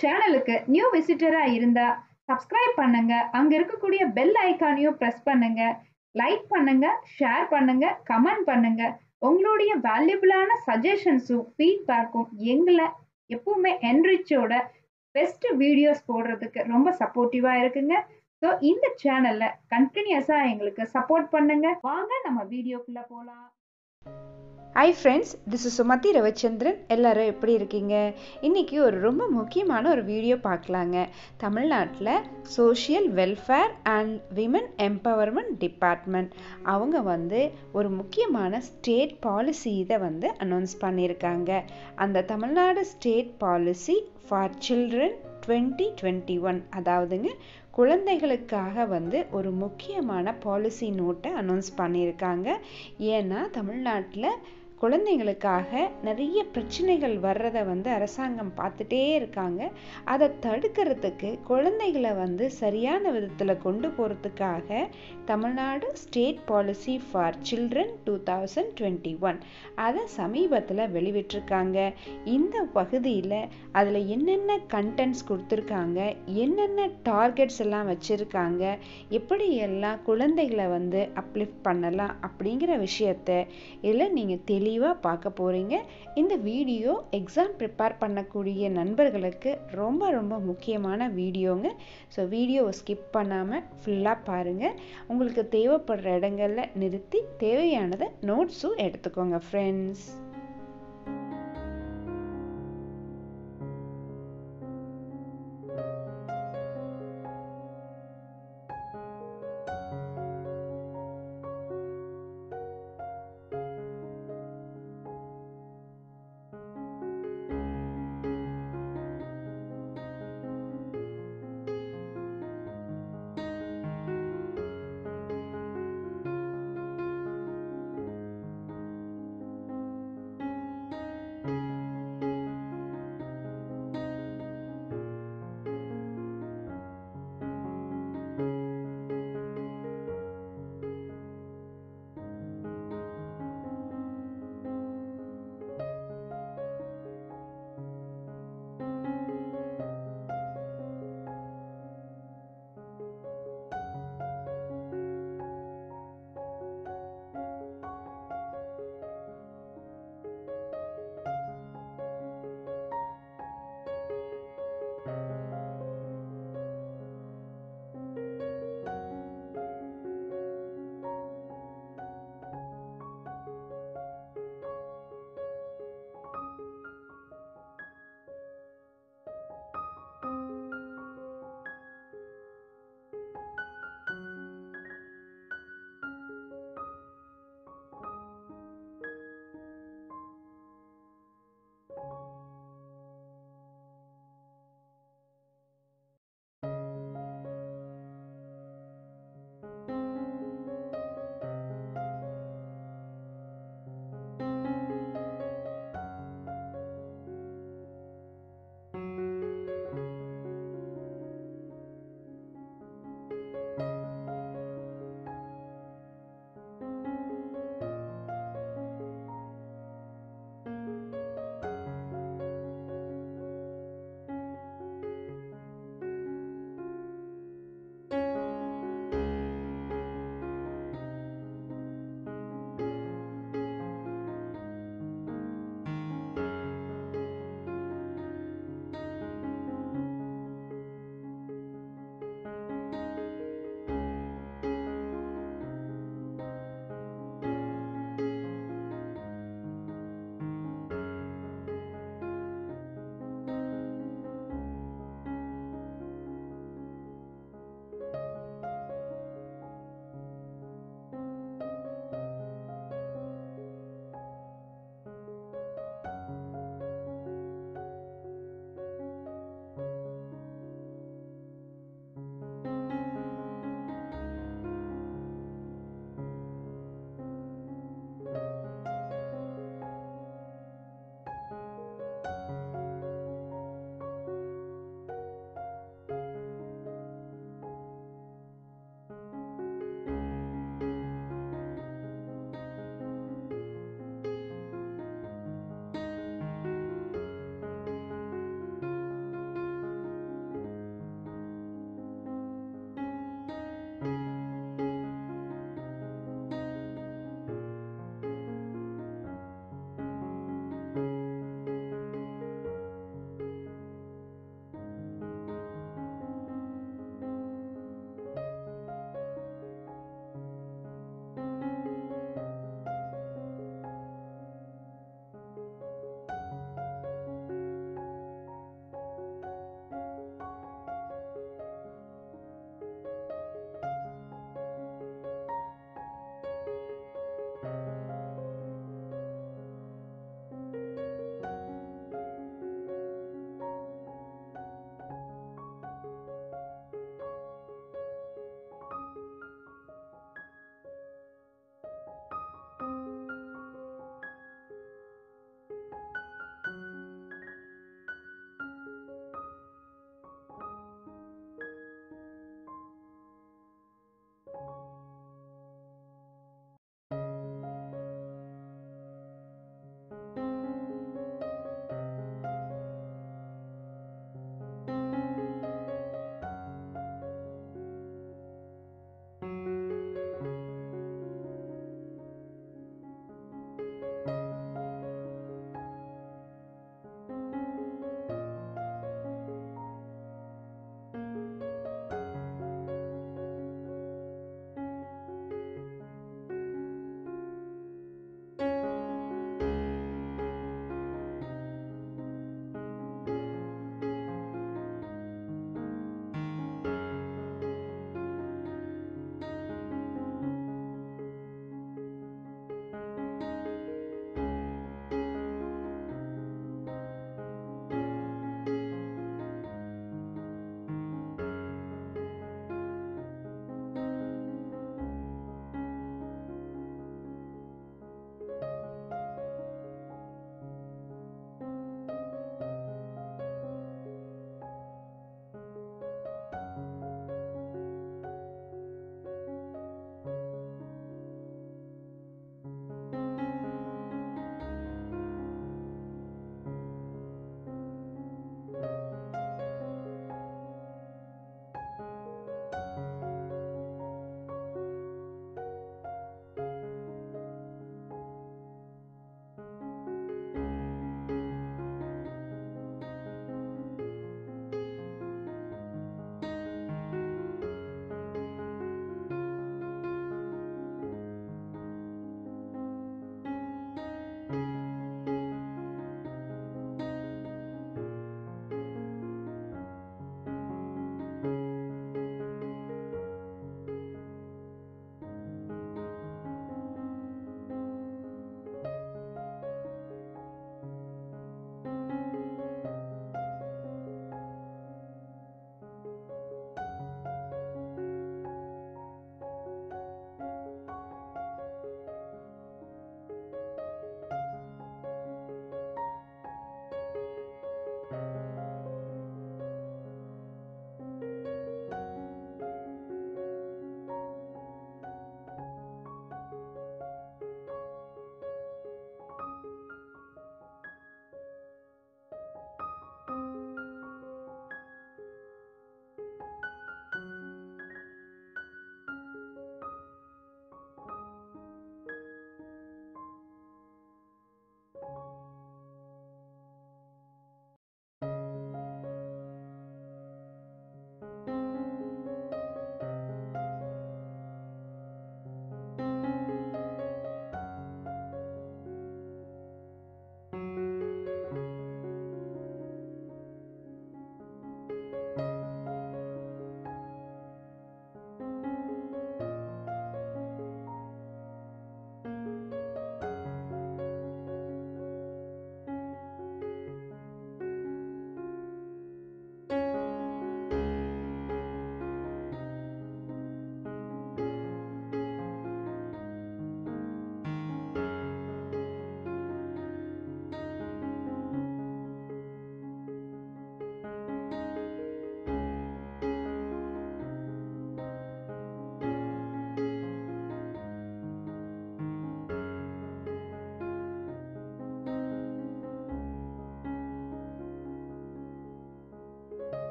சேனலுக்கு நியூ விசிட்டரா இருந்தா சப்ஸ்கிரைப் பண்ணுங்க அங்க இருக்கக்கூடிய பெல் ஐகானையும் பிரஸ் பண்ணுங்க லைக் பண்ணுங்க ஷேர் பண்ணுங்க கமெண்ட் பண்ணுங்க உங்களுடைய வேல்யூபிளான சஜஷன்ஸும் ஃபீட்பேக்கும் எங்களை எப்பவுமே என்ரிச்சோட பெஸ்ட் வீடியோஸ் போடுறதுக்கு ரொம்ப சப்போர்ட்டிவா இருக்குங்க ஸோ இந்த சேனல்ல கண்டினியூஸா எங்களுக்கு சப்போர்ட் பண்ணுங்க வாங்க நம்ம வீடியோக்குள்ள போலாம் hi friends this is Sumathi Ravichandran எல்லாரும் எப்படி இருக்கீங்க இன்றைக்கி ஒரு ரொம்ப முக்கியமான ஒரு வீடியோ பார்க்கலாங்க தமிழ்நாட்டில் social welfare and women empowerment department அவங்க வந்து ஒரு முக்கியமான ஸ்டேட் பாலிசி இதை வந்து அனௌன்ஸ் பண்ணியிருக்காங்க அந்த Tamil Nadu state policy for children twenty twenty one அதாவதுங்க குழந்தைகளுக்காக வந்து ஒரு முக்கியமான பாலிசி நோட்டை அனௌன்ஸ் பண்ணியிருக்காங்க ஏன்னா தமிழ்நாட்டில் குழந்தைங்களுக்காக நிறைய பிரச்சனைகள் வர்றதை வந்து அரசாங்கம் பார்த்துட்டே இருக்காங்க அதை தடுக்கிறதுக்கு குழந்தைகளை வந்து சரியான விதத்தில் கொண்டு போகிறதுக்காக Tamil Nadu state policy for children two thousand twenty one அதை சமீபத்தில் வெளிவிட்டிருக்காங்க இந்த பகுதியில் அதில் என்னென்ன கண்டென்ட்ஸ் கொடுத்துருக்காங்க என்னென்ன டார்கெட்ஸ் எல்லாம் வச்சுருக்காங்க எப்படி எல்லாம் குழந்தைகளை வந்து அப்லிஃப்ட் பண்ணலாம் அப்படிங்கிற விஷயத்த இதில் நீங்கள் தெளிவாக பார்க்க போகிறீங்க இந்த வீடியோ எக்ஸாம் ப்ரிப்பேர் பண்ணக்கூடிய நண்பர்களுக்கு ரொம்ப ரொம்ப முக்கியமான வீடியோங்க ஸோ வீடியோவை ஸ்கிப் பண்ணாமல் ஃபுல்லாக பாருங்கள் உங்களுக்கு தேவைப்படுற இடங்களில் நிறுத்தி தேவையானதை நோட்ஸும் எடுத்துக்கோங்க ஃப்ரெண்ட்ஸ்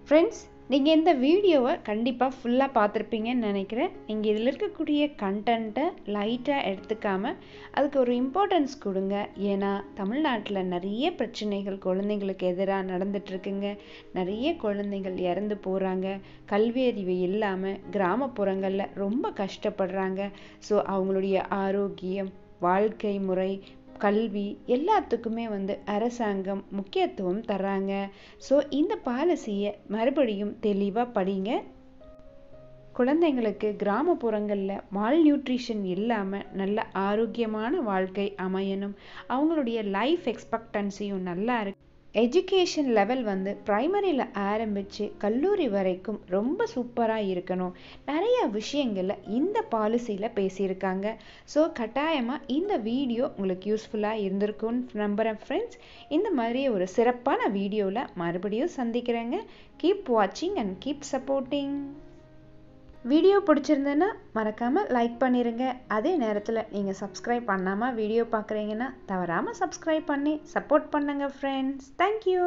ஃப்ரெண்ட்ஸ் நீங்கள் இந்த வீடியோவை கண்டிப்பாக ஃபுல்லாக பார்த்துருப்பீங்கன்னு நினைக்கிறேன் நீங்கள் இதில் இருக்கக்கூடிய கண்டென்ட்டை லைட்டாக எடுத்துக்காமல் அதுக்கு ஒரு இம்பார்ட்டன்ஸ் கொடுங்க ஏன்னா தமிழ்நாட்டில் நிறைய பிரச்சனைகள் குழந்தைங்களுக்கு எதிராக நடந்துட்டுருக்குங்க நிறைய குழந்தைகள் இறந்து போகிறாங்க கல்வி அறிவு இல்லாமல் கிராமப்புறங்களில் ரொம்ப கஷ்டப்படுறாங்க ஸோ அவங்களுடைய ஆரோக்கியம் வாழ்க்கை முறை கல்வி எல்லாத்துக்குமே வந்து அரசாங்கம் முக்கியத்துவம் தர்றாங்க ஸோ இந்த பாலிசியை மறுபடியும் தெளிவாக படிங்க குழந்தைங்களுக்கு கிராமப்புறங்களில் மால் நியூட்ரிஷன் இல்லாமல் நல்ல ஆரோக்கியமான வாழ்க்கை அமையணும் அவங்களுடைய லைஃப் எக்ஸ்பெக்டன்சியும் நல்லா இருக்கு எஜுகேஷன் லெவல் வந்து ப்ரைமரியில் ஆரம்பித்து கல்லூரி வரைக்கும் ரொம்ப சூப்பராக இருக்கணும் நிறைய விஷயங்களில் இந்த பாலிசியில் பேசியிருக்காங்க ஸோ கட்டாயமாக இந்த வீடியோ உங்களுக்கு யூஸ்ஃபுல்லாக இருந்திருக்கும்னு நம்புகிறேன் ஃப்ரெண்ட்ஸ் இந்த மாதிரி ஒரு சிறப்பான வீடியோவில் மறுபடியும் சந்திக்கிறேங்க கீப் வாட்சிங் அண்ட் கீப் சப்போர்ட்டிங் வீடியோ பிடிச்சிருந்ததுன்னா மறக்காமல் லைக் பண்ணிடுங்க அதே நேரத்தில் நீங்கள் சப்ஸ்கிரைப் பண்ணாமல் வீடியோ பார்க்குறீங்கன்னா தவறாமல் சப்ஸ்கிரைப் பண்ணி சப்போர்ட் பண்ணுங்க ஃப்ரெண்ட்ஸ் தேங்க்யூ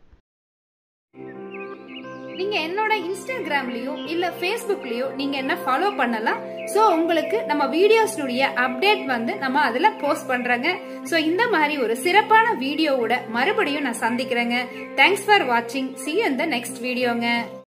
நீங்க என்னோட இன்ஸ்டாகிராம்லயோ இல்ல ஃபேஸ்புக்லயோ நீங்க என்ன ஃபாலோ பண்ணலாம் சோ உங்களுக்கு நம்ம வீடியோஸ்னுடைய அப்டேட் வந்து நம்ம அதுல போஸ்ட் பண்றோங்க சோ இந்த மாதிரி ஒரு சிறப்பான வீடியோவோட மறுபடியும் நான் சந்திக்கிறேங்க தேங்க்ஸ் ஃபார் வாட்சிங் சி இந்த நெக்ஸ்ட் வீடியோங்க